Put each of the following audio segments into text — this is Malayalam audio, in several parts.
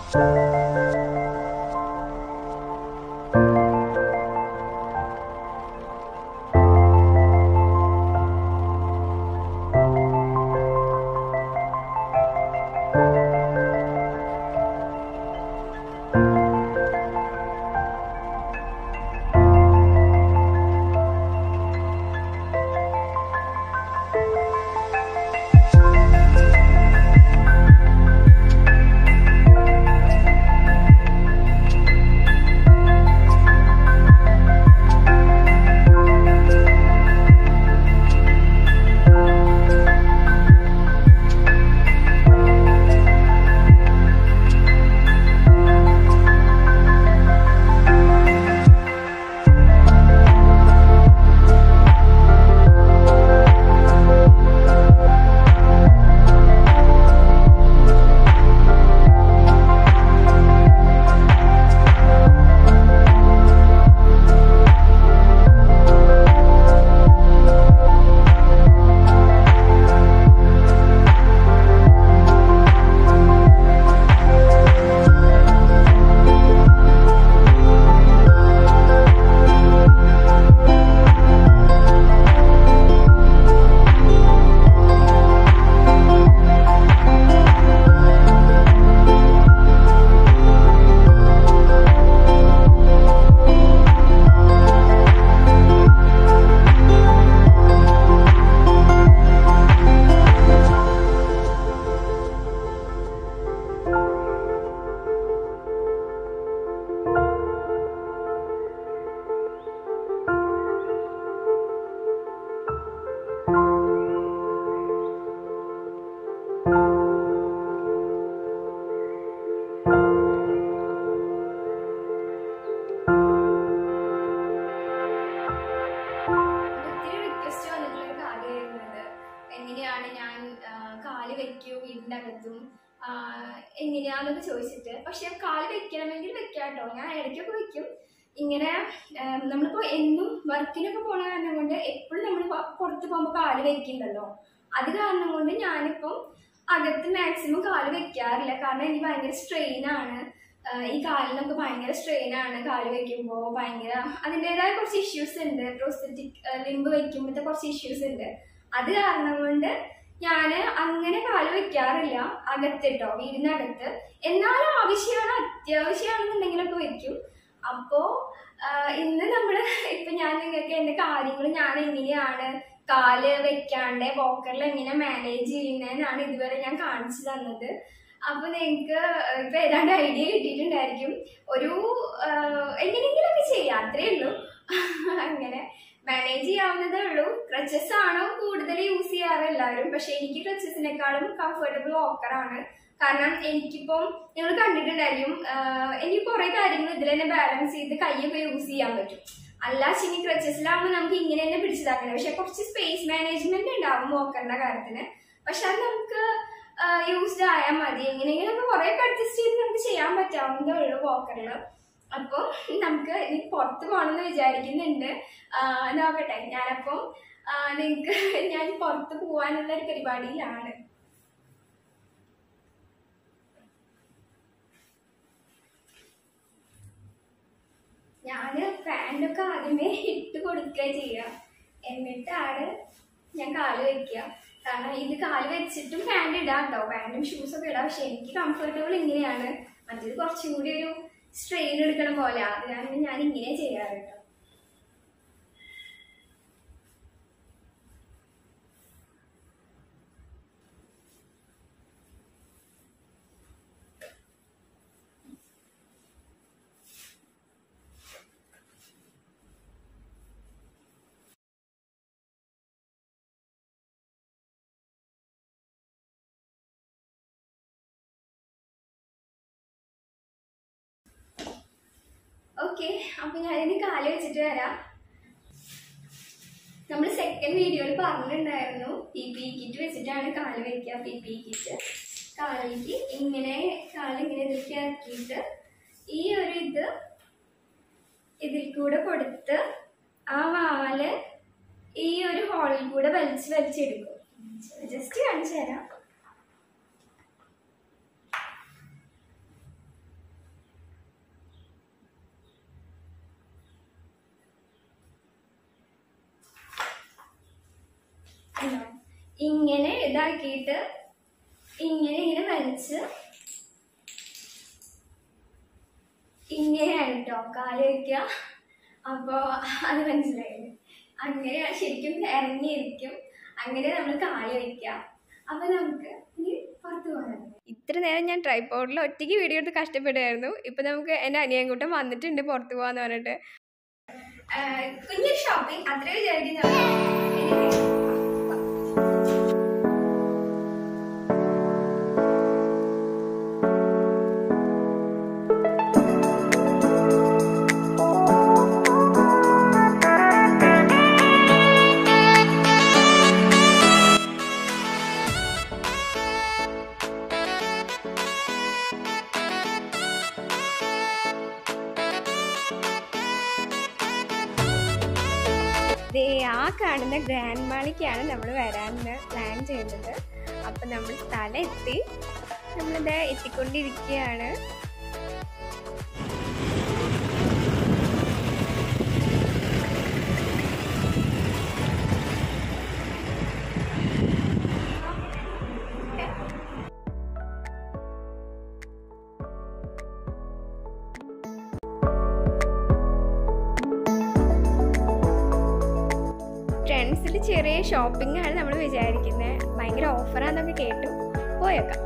ഒത്തിരി റിക്വസ്റ്റ് വന്നിട്ടുള്ള ഒരു കാര്യമായിരുന്നത് എങ്ങനെയാണ് ഞാൻ ആ, കാല് വെക്കൂ വീടിൻ്റെ അകത്തും ആ, എങ്ങനെയാന്നൊക്കെ ചോദിച്ചിട്ട് പക്ഷെ കാല് വെക്കണമെങ്കിൽ വെക്കാം കേട്ടോ ഞാൻ ഇടയ്ക്കൊക്കെ വെക്കും ഇങ്ങനെ ആ, നമ്മളിപ്പോൾ എന്നും വർക്കിനൊക്കെ പോണ കാരണം കൊണ്ട് എപ്പോഴും നമ്മൾ പുറത്ത് പോകുമ്പോൾ കാല് വെക്കുന്നുണ്ടല്ലോ അത് കാരണം കൊണ്ട് ഞാനിപ്പം അകത്ത് മാക്സിമം കാല് വെക്കാറില്ല കാരണം എനിക്ക് ഭയങ്കര സ്ട്രെയിൻ ആണ് ആഹ് ഈ കാലിനൊക്കെ ഭയങ്കര സ്ട്രെയിൻ ആണ് കാല് വെക്കുമ്പോൾ ഭയങ്കര അതിൻ്റെതായ കുറച്ച് ഇഷ്യൂസ് ഉണ്ട് പ്രോസ്തറ്റിക് ലിംബ് വെക്കുമ്പോഴത്തെ കുറച്ച് ഇഷ്യൂസ് ഉണ്ട് അത് കാരണം കൊണ്ട് ഞാൻ അങ്ങനെ കാല് വെക്കാറില്ല അകത്തിട്ടോ വീടിനകത്ത് എന്നാലും ആവശ്യമാണ് അത്യാവശ്യമാണെന്നുണ്ടെങ്കിലൊക്കെ വെക്കും അപ്പോൾ ഇന്ന് നമ്മൾ ഇപ്പം ഞാൻ നിങ്ങൾക്ക് എൻ്റെ കാര്യങ്ങൾ ഞാൻ എങ്ങനെയാണ് കാല് വെക്കാണ്ട് വോക്കറിൽ എങ്ങനെ മാനേജ് ചെയ്യുന്നതെന്നാണ് ഇതുവരെ ഞാൻ കാണിച്ചു തന്നത് അപ്പൊ നിങ്ങൾക്ക് ഇപ്പൊ ഏതാണ്ട് ഐഡിയ കിട്ടിയിട്ടുണ്ടായിരിക്കും ഒരു ആഹ്, എങ്ങനെയെങ്കിലുമൊക്കെ ചെയ്യാം അത്രേ ഉള്ളൂ അങ്ങനെ മാനേജ് ചെയ്യാവുന്നതേ ഉള്ളൂ ക്രച്ചസ് ആണ് കൂടുതൽ യൂസ് ചെയ്യാറ് എല്ലാവരും പക്ഷെ എനിക്ക് ക്രച്ചസിനേക്കാളും കംഫർട്ടബിൾ വോക്കറാണ് കാരണം എനിക്കിപ്പം നിങ്ങൾ കണ്ടിട്ടുണ്ടായിരിക്കും ആഹ്, എനിക്ക് കുറെ കാര്യങ്ങൾ ഇതിൽ തന്നെ ബാലൻസ് ചെയ്ത് കൈയൊക്കെ യൂസ് ചെയ്യാൻ പറ്റും അല്ല ചിനി ക്രച്ചസിലാവുമ്പോൾ നമുക്ക് ഇങ്ങനെ തന്നെ പിടിച്ചതാക്കണം പക്ഷെ കുറച്ച് സ്പേസ് മാനേജ്മെന്റ് ഉണ്ടാവും വോക്കറിന്റെ കാര്യത്തിന് പക്ഷെ അത് നമുക്ക് യൂസ്ഡ് ആയാൽ മതി എങ്ങനെയെങ്കിലുമൊക്കെ കുറെ അഡ്ജസ്റ്റ് ചെയ്ത് നമുക്ക് ചെയ്യാൻ പറ്റാവുന്നതേ ഉള്ളൂ വോക്കറിൽ അപ്പോൾ നമുക്ക് ഇനി പുറത്ത് പോകണമെന്ന് വിചാരിക്കുന്നുണ്ട് ആ, നോക്കട്ടെ ഞാനപ്പം നിങ്ങൾക്ക് ഞാൻ പുറത്ത് പോകാനുള്ള ഒരു പരിപാടിയിലാണ് ഞാൻ പാൻറ്റൊക്കെ ആദ്യമേ ഇട്ട് കൊടുക്കുക ചെയ്യുക എന്നിട്ടാണ് ഞാൻ കാല് വെക്കുക കാരണം ഇത് കാല് വെച്ചിട്ടും പാൻറ് ഇടാം കേട്ടോ പാൻറ്റും ഷൂസൊക്കെ ഇടാം പക്ഷെ എനിക്ക് കംഫർട്ടബിൾ ഇങ്ങനെയാണ് മറ്റേത് കുറച്ചും കൂടി ഒരു സ്ട്രെയിൻ എടുക്കണ പോലെ അത് കാരണം ഞാൻ ഇങ്ങനെ ചെയ്യാറ് കേട്ടോ ഓക്കെ അപ്പൊ ഞാനിനി കാല് വെച്ചിട്ട് വരാം നമ്മൾ സെക്കൻഡ് വീഡിയോയിൽ പറഞ്ഞിട്ടുണ്ടായിരുന്നു പി പി കിറ്റ് വെച്ചിട്ടാണ് കാല് വെക്കുക പി പി കിറ്റ് കാലിലേക്ക് ഇങ്ങനെ കാലിങ്ങനെ ഇതിലേക്ക് ആക്കിയിട്ട് ഈ ഒരു ഇത് ഇതിൽ കൂടെ കൊടുത്ത് ആ വാല് ഈ ഒരു ഹോളിൽ കൂടെ വലിച്ച് വലിച്ചെടുക്കും ജസ്റ്റ് കാണിച്ചു തരാം ഇങ്ങനെ ഇതാക്കിയിട്ട് ഇങ്ങനെ ഇങ്ങനെ വലിച്ച് ഇങ്ങനെയാണ് കേട്ടോ കാല് വയ്ക്കുക അപ്പോൾ അത് മനസ്സിലായില്ലേ അങ്ങനെയാണ് ശരിക്കും ഇറങ്ങിയിരിക്കും അങ്ങനെ നമ്മൾ കാല് വയ്ക്കുക അപ്പോൾ നമുക്ക് ഇനി പുറത്ത് പോകാം ഇത്ര നേരം ഞാൻ ട്രൈപ്പോഡിൽ ഒറ്റയ്ക്ക് വീഡിയോ എടുത്ത് കഷ്ടപ്പെടുമായിരുന്നു ഇപ്പം നമുക്ക് എൻ്റെ അനിയൻകൂട്ടം വന്നിട്ടുണ്ട് പുറത്ത് പോകാന്ന് പറഞ്ഞിട്ട് ആഹ് കുഞ്ഞൊരു ഷോപ്പിംഗ് അത്രേ വിചാരിക്കുന്നു ദേ ആ കാണുന്ന ഗ്രാൻഡ് മാളിക്കാണ് നമ്മൾ വരാൻ പ്ലാൻ ചെയ്യുന്നത് അപ്പം നമ്മൾ സ്ഥലം എത്തി നമ്മളിത് എത്തിക്കൊണ്ടിരിക്കുകയാണ് ട്രെൻഡ്സിൽ ചെറിയ ഷോപ്പിംഗ് ആണ് നമ്മൾ വിചാരിക്കുന്നത് ഭയങ്കര ഓഫറാന്നൊക്കെ കേട്ടു പോയേക്കാം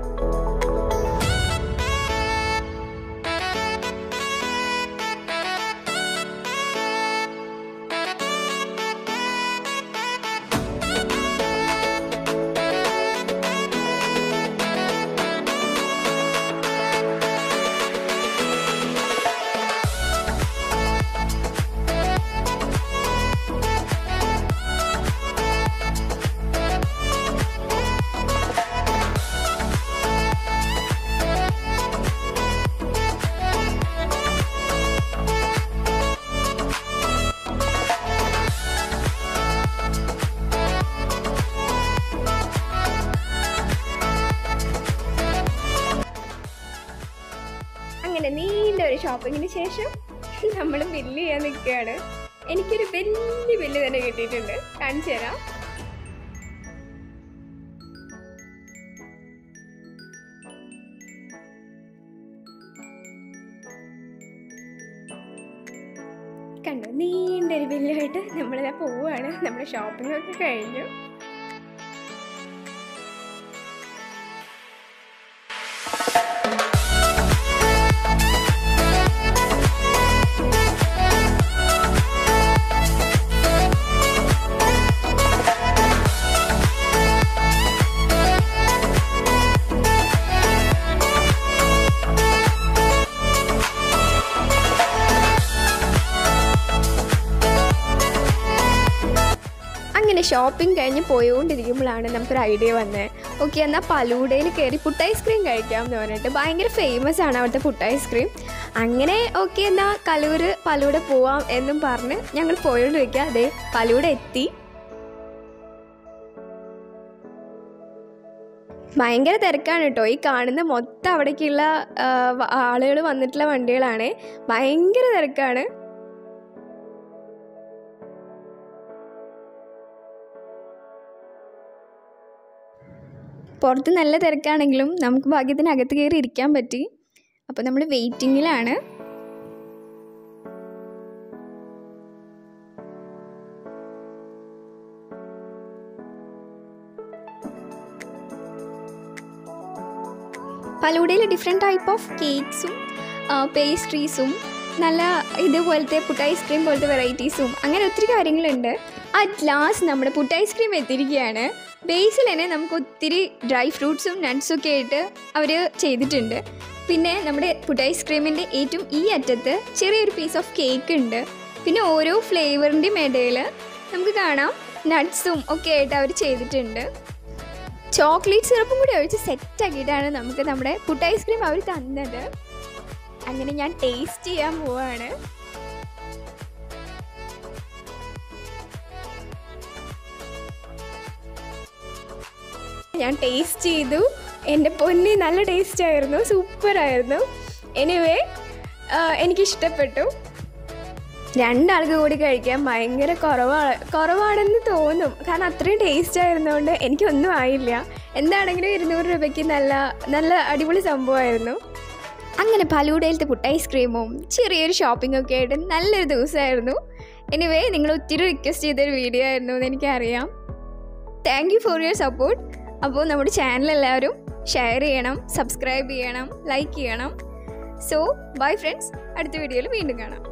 അങ്ങനെ നീണ്ട ഒരു ഷോപ്പിങ്ങിന് ശേഷം നമ്മൾ ബില്ല് ചെയ്യാൻ നിൽക്കുകയാണ് എനിക്കൊരു വലിയ ബില്ല് തന്നെ കിട്ടിയിട്ടുണ്ട് കാണിച്ചു തരാം കണ്ടു നീണ്ടൊരു ബില്ലുമായിട്ട് നമ്മളിതാ പോവുകയാണ് നമ്മുടെ ഷോപ്പിംഗ് ഒക്കെ കഴിഞ്ഞു അങ്ങനെ ഷോപ്പിംഗ് കഴിഞ്ഞ് പോയോണ്ടിരിക്കുമ്പോഴാണ് നമുക്കൊരു ഐഡിയ വന്നത് ഓക്കെ എന്നാൽ പലൂടയിൽ കയറി പുട്ട് ഐസ്ക്രീം കഴിക്കാം എന്ന് പറഞ്ഞിട്ട് ഭയങ്കര ഫേമസ് ആണ് അവിടുത്തെ പുട്ട് ഐസ്ക്രീം അങ്ങനെ ഓക്കെ എന്നാൽ കലൂർ പലൂടെ പോവാം എന്നും പറഞ്ഞ് ഞങ്ങൾ പോയോണ്ടിരിക്കുക അതെ പലൂടെ എത്തി ഭയങ്കര തിരക്കാണ് കേട്ടോ ഈ കാണുന്ന മൊത്തം അവിടേക്കുള്ള ആളുകൾ വന്നിട്ടുള്ള വണ്ടികളാണ് ഭയങ്കര തിരക്കാണ് പുറത്ത് നല്ല തിരക്കാണെങ്കിലും നമുക്ക് ഭാഗ്യത്തിന് അകത്ത് കയറി ഇരിക്കാൻ പറ്റി അപ്പോൾ നമ്മൾ വെയിറ്റിങ്ങിലാണ് ഫലൂഡയിൽ ഡിഫറെൻറ്റ് ടൈപ്പ് ഓഫ് കേക്ക്സും പേസ്ട്രീസും നല്ല ഇതുപോലത്തെ പുട്ട് ഐസ്ക്രീം പോലത്തെ വെറൈറ്റീസും അങ്ങനെ ഒത്തിരി കാര്യങ്ങളുണ്ട് അറ്റ് ലാസ്റ്റ് നമ്മുടെ പുട്ട് ഐസ്ക്രീം എത്തിയിരിക്കുകയാണ് ബേസിൽ തന്നെ നമുക്ക് ഒത്തിരി ഡ്രൈ ഫ്രൂട്ട്സും നട്ട്സും ഒക്കെ ആയിട്ട് അവർ ചെയ്തിട്ടുണ്ട് പിന്നെ നമ്മുടെ പുട്ട് ഐസ്ക്രീമിൻ്റെ ഏറ്റവും ഈ അറ്റത്ത് ചെറിയൊരു പീസ് ഓഫ് കേക്ക് ഉണ്ട് പിന്നെ ഓരോ ഫ്ലേവറിൻ്റെയും ഇടയിൽ നമുക്ക് കാണാം നട്ട്സും ഒക്കെ ആയിട്ട് അവർ ചെയ്തിട്ടുണ്ട് ചോക്ലേറ്റ് സിറപ്പും കൂടി ഒഴിച്ച് സെറ്റ് ആക്കിയിട്ടാണ് നമുക്ക് നമ്മുടെ പുട്ട് ഐസ്ക്രീം അവർ തന്നത് അങ്ങനെ ഞാൻ ടേസ്റ്റ് ചെയ്യാൻ പോവാണ് ഞാൻ ടേസ്റ്റ് ചെയ്തു എൻ്റെ പൊന്നി നല്ല ടേസ്റ്റ് ആയിരുന്നു സൂപ്പറായിരുന്നു എനിവേ എനിക്കിഷ്ടപ്പെട്ടു രണ്ടാൾക്ക് കൂടി കഴിക്കാൻ ഭയങ്കര കുറവാണ് കുറവാണെന്ന് തോന്നും കാരണം അത്രയും ടേസ്റ്റ് ആയിരുന്നുകൊണ്ട് എനിക്കൊന്നും ആയില്ല എന്താണെങ്കിലും ഇരുന്നൂറ് രൂപയ്ക്ക് നല്ല നല്ല അടിപൊളി സംഭവമായിരുന്നു അങ്ങനെ ഫലൂഡയിലത്തെ പുട്ട് ഐസ്ക്രീമും ചെറിയൊരു ഷോപ്പിംഗ് ഒക്കെ ആയിട്ട് നല്ലൊരു ദിവസമായിരുന്നു എനിവേ നിങ്ങൾ ഒത്തിരി റിക്വസ്റ്റ് ചെയ്തൊരു വീഡിയോ ആയിരുന്നു എന്ന് എനിക്കറിയാം thank you for your support അപ്പോൾ നമ്മുടെ ചാനൽ എല്ലാവരും ഷെയർ ചെയ്യണം സബ്സ്ക്രൈബ് ചെയ്യണം ലൈക്ക് ചെയ്യണം സോ ബൈ ഫ്രണ്ട്സ് അടുത്ത വീഡിയോയിൽ വീണ്ടും കാണാം